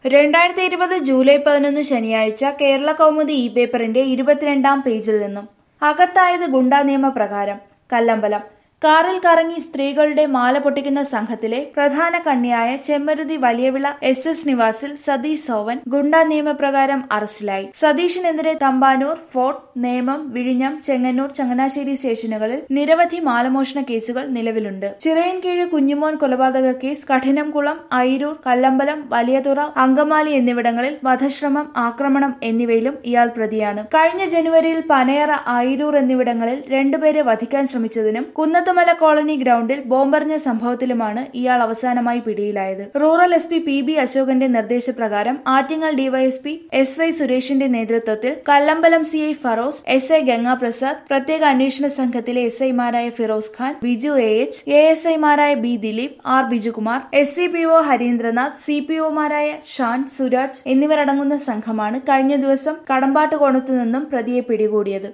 രണ്ടായിരത്തി ഇരുപത് ജൂലൈ പതിനൊന്ന് ശനിയാഴ്ച കേരള കൗമുദി ഇ പേപ്പറിന്റെ ഇരുപത്തിരണ്ടാം പേജിൽ നിന്നും അകത്തായത് ഗുണ്ടാ നിയമപ്രകാരം കല്ലമ്പലം കാറിൽ കറങ്ങി സ്ത്രീകളുടെ മാല പൊട്ടിക്കുന്ന സംഘത്തിലെ പ്രധാന കണ്ണിയായ ചെമ്മരുതി വലിയവിള എസ് എസ് നിവാസിൽ സതീഷ് സോവൻ ഗുണ്ടാ നിയമപ്രകാരം അറസ്റ്റിലായി സതീഷിനെതിരെ തമ്പാനൂർ ഫോർട്ട് നേമം വിഴിഞ്ഞം ചെങ്ങന്നൂർ ചങ്ങനാശ്ശേരി സ്റ്റേഷനുകളിൽ നിരവധി മാലമോഷണ കേസുകൾ നിലവിലുണ്ട് ചിറയൻകീഴ് കുഞ്ഞുമോൻ കൊലപാതക കേസ് കഠിനംകുളം അയിരൂർ കല്ലമ്പലം വലിയതുറ അങ്കമാലി എന്നിവിടങ്ങളിൽ വധശ്രമം ആക്രമണം എന്നിവയിലും ഇയാൾ പ്രതിയാണ് കഴിഞ്ഞ ജനുവരിയിൽ പനയറ അയിരൂർ എന്നിവിടങ്ങളിൽ രണ്ടുപേരെ വധിക്കാൻ ശ്രമിച്ചതിനും കുന്നത്തുമല കോളനി ഗ്രൗണ്ടിൽ ബോംബെറിഞ്ഞ സംഭവത്തിലുമാണ് ഇയാൾ അവസാനമായി പിടിയിലായത് rural S P P B അശോകന്റെ നിർദ്ദേശപ്രകാരം ആറ്റിങ്ങൽ ഡിവൈഎസ്പി എസ് വൈ സുരേഷിന്റെ നേതൃത്വത്തിൽ Kallambalam C I Faroz S I Gangaprasad പ്രത്യേക അന്വേഷണ സംഘത്തിലെ എസ് ഐമാരായ Firoz Khan Biju A H A S ഐമാരായ B Dileep R Bijukumar S C P O Harindranath C P ഒമാരായ ഷാൻ സുരാജ് എന്നിവരടങ്ങുന്ന സംഘമാണ് കഴിഞ്ഞ ദിവസം കടമ്പാട്ടുകോണത്തു നിന്നും പ്രതിയെ പിടികൂടിയത്